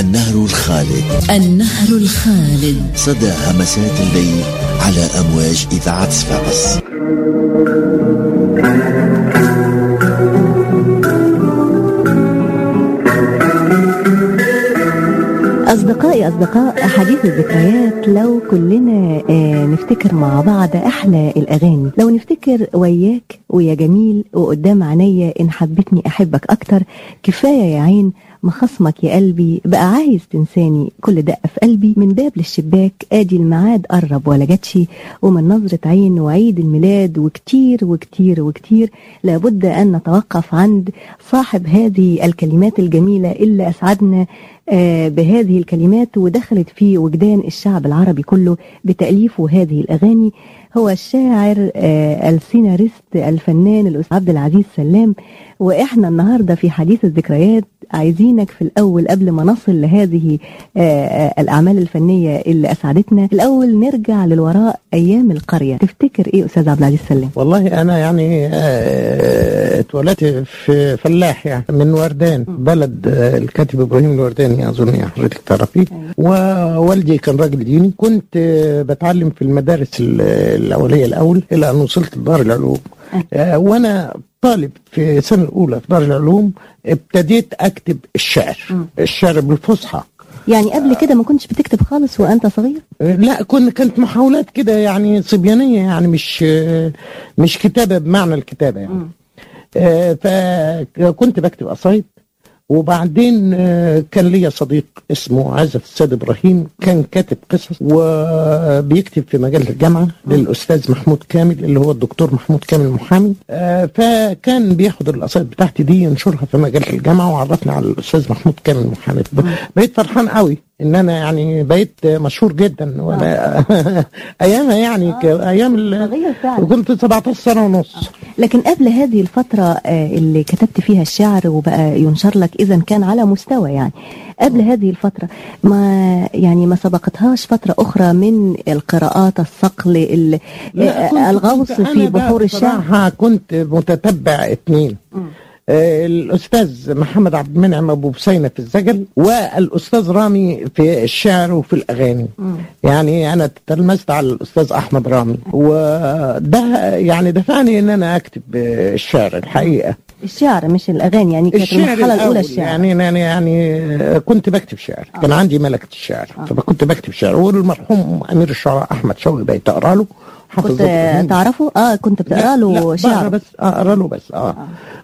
النهر الخالد النهر الخالد صدى همسات الليل على أمواج إذاعة صفاقس أصدقائي أصدقاء حديث الذكريات لو كلنا آه، نفتكر مع بعض أحلى الأغاني لو نفتكر وياك ويا جميل وقدام عينيا إن حبتني أحبك أكتر كفاية يا عين مخصمك يا قلبي بقى عايز تنساني كل دقة في قلبي من باب للشباك ادي الميعاد قرب ولا جاتش ومن نظرة عين وعيد الميلاد وكتير وكتير وكتير لابد أن نتوقف عند صاحب هذه الكلمات الجميلة اللي أسعدنا آه، بهذه الكلمات ودخلت في وجدان الشعب العربي كله بتأليفه هذه الأغاني هو الشاعر آه، السيناريست الفنان الأستاذ عبد العزيز سلام وإحنا النهاردة في حديث الذكريات عايزينك في الأول قبل ما نصل لهذه آه، آه، الأعمال الفنية اللي أسعدتنا الأول نرجع للوراء أيام القرية تفتكر إيه أستاذ عبد العزيز سلام والله انا يعني آه، اتولدت في فلاح يعني من وردان بلد آه، الكاتب ابراهيم الورداني اظن يا حضرتك تعرفيه ووالدي كان راجل ديني كنت آه، بتعلم في المدارس ال- الاوليه الاول الى ان وصلت لدار العلوم آه، وانا طالب في السنه الاولى في دار العلوم ابتديت اكتب الشعر الشعر بالفصحى يعني قبل كده ما كنتش بتكتب خالص وأنت صغير لا كنا كانت محاولات كده يعني صبيانيه يعني مش مش كتابه بمعنى الكتابه يعني آه، فكنت بكتب قصايد وبعدين آه، كان ليا صديق اسمه عزف السيد ابراهيم كان كاتب قصص وبيكتب في مجله الجامعه للاستاذ محمود كامل اللي هو الدكتور محمود كامل المحامي آه، فكان بياخد القصايد بتاعتي دي ينشرها في مجله الجامعه وعرفني على الاستاذ محمود كامل المحامي بقيت فرحان قوي ان انا يعني بقيت مشهور جدا وانا ايامها يعني ك- ايام ال- صغير فعلا. كنت 17 سنه ونص لكن قبل هذه الفترة آه، اللي كتبت فيها الشعر وبقى ينشر لك إذا كان على مستوى يعني قبل هذه الفترة ما يعني ما سبقتهاش فترة أخرى من القراءات الصقل ال- لا، آه، كنت- الغوص كنت في أنا بقى بحور الشعر بصراحة كنت متتبع اثنين آه، الاستاذ محمد عبد المنعم ابو بسينه في الزجل والاستاذ رامي في الشعر وفي الاغاني يعني انا تلمست على الاستاذ احمد رامي وده يعني دفعني ان انا اكتب آه، الشعر الحقيقه الشعر مش الأغاني يعني كانت الشعر المرحلة الأولى الأول الشعر يعني يعني يعني كنت بكتب شعر كان عندي ملكة الشعر فكنت بكتب شعر والمرحوم أمير الشعراء أحمد شوقي بقيت أقرأ له حافظ كنت ذكر تعرفه اه كنت بتقرا لا، له بقرا شعر بس اقرا له بس اه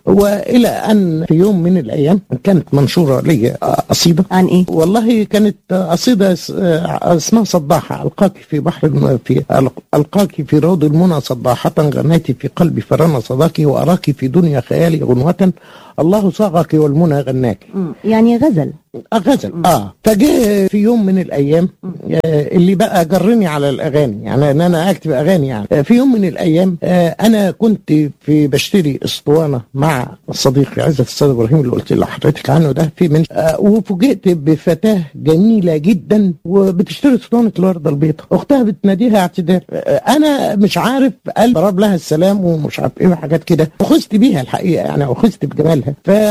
والى ان في يوم من الايام كانت منشوره لي آه، قصيده عن ايه والله كانت قصيدة اس- آه، اسمها صداحة ألقاك في بحر الم- في ألق- ألقاك في روض المنى صداحة غنيت في قلبي فرن صداك وأراك في دنيا خيالي غنوة الله صاغك والمنى غناك مم. يعني غزل آه، غزل اه فجاء في يوم من الايام آه اللي بقى جرني على الاغاني يعني ان انا اكتب اغاني يعني آه في يوم من الايام آه انا كنت في بشتري اسطوانه مع صديقي عزت السيد ابراهيم اللي قلت لحضرتك عنه ده في من آه وفوجئت بفتاه جميله جدا وبتشتري اسطوانه الورده البيضاء اختها بتناديها اعتدال آه انا مش عارف قال ضرب لها السلام ومش عارف ايه وحاجات كده اخذت بيها الحقيقه يعني اخذت بجمالها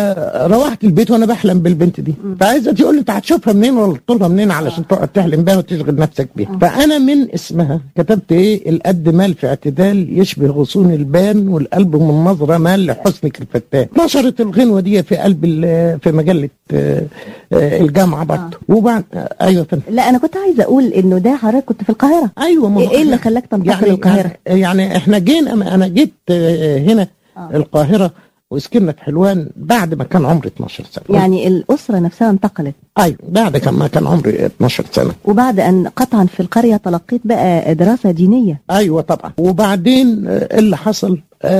فروحت البيت وانا بحلم بالبنت دي فعايزه تقول لي انت هتشوفها منين ولا تطولها منين علشان تقعد تحلم بها وتشغل نفسك بيها فانا من اسمها كتبت ايه القد مال في اعتدال يشبه غصون البان والقلب من نظره مال لحسنك الفتان نشرت الغنوه دي في قلب ال- في مجله آه، آه، الجامعه برضه وبعد آه، ايوه يا فندم لا انا كنت عايزه اقول انه ده حضرتك كنت في القاهره ايوه ما هو ايه اللي إحنا- خلاك تنتقل يعني للقاهره يعني احنا جينا انا جيت آه، هنا القاهره وسكننا في حلوان بعد ما كان عمري 12 سنه يعني الاسره نفسها انتقلت ايوه بعد كان ما كان عمري 12 سنه وبعد ان قطعا في القريه تلقيت بقى دراسه دينيه ايوه طبعا وبعدين آه، إيه اللي حصل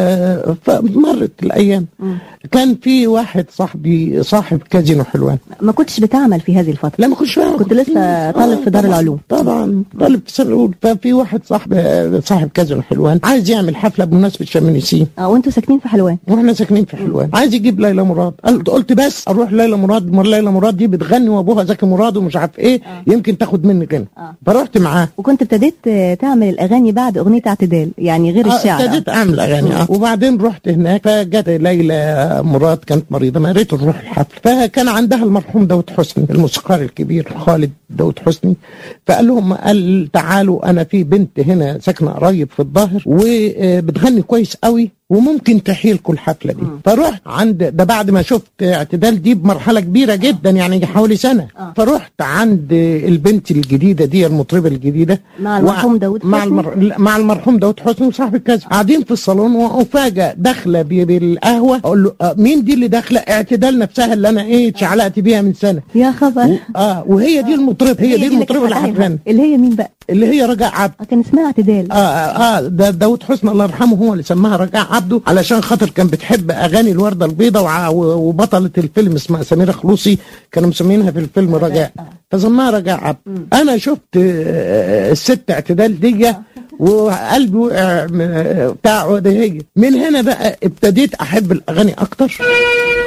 آه فمرت الايام كان في واحد صاحبي صاحب كازينو حلوان ما كنتش بتعمل في هذه الفتره لا ما كنتش فاهم كنت لسه طالب في دار طبعاً- العلوم. طبعا طالب في السنه الاولى ففي واحد صاحب آه، صاحب كازينو حلوان عايز يعمل حفله بمناسبه شم النسيم اه وانتوا ساكنين في حلوان واحنا ساكنين في حلوان عايز يجيب ليلى مراد قلت قلت بس اروح ليلى مراد مر ليلى مراد دي بتغني وابوها زكي مراد ومش عارف ايه يمكن تاخد مني غنى فرحت معاه وكنت ابتديت آه، تعمل الاغاني بعد اغنيه اعتدال يعني غير آه، الشعر ابتديت اعمل اغاني يعني آه. وبعدين رحت هناك فجت ليلى مراد كانت مريضه ما ريت نروح الحفل فكان عندها المرحوم داود حسني الموسيقار الكبير خالد داود حسني فقال لهم قال تعالوا انا في بنت هنا ساكنه قريب في الظاهر وبتغني كويس قوي وممكن تحيي لكم الحفله دي فرحت عند ده بعد ما شفت اعتدال دي بمرحله كبيره جدا يعني حوالي سنه آه. فرحت عند البنت الجديده دي المطربه الجديده مع المرحوم داود مع حسني؟ المر... لا، مع المرحوم داود حسني وصاحب الكذا قاعدين في الصالون وافاجئ داخله بي- بالقهوه اقول له آه مين دي اللي داخله اعتدال نفسها اللي انا ايه اتشعلقت بيها من سنه يا خبر و... اه وهي دي المطربه هي دي اللي المطربه اللي كانت هتغني اللي هي مين بقى؟ اللي هي رجاء عبد آه، كان اسمها اعتدال اه اه ده داود حسني الله يرحمه هو اللي سماها رجاء عبده علشان خاطر كان بتحب اغاني الورده البيضاء وع- و- وبطله الفيلم اسمها سميره خلوصي كانوا مسمينها في الفيلم رجاء فسماها رجاء عبد انا شفت آه، الست اعتدال دي وقلبي وقع من- بتاع ده هي من هنا بقى ابتديت احب الاغاني اكتر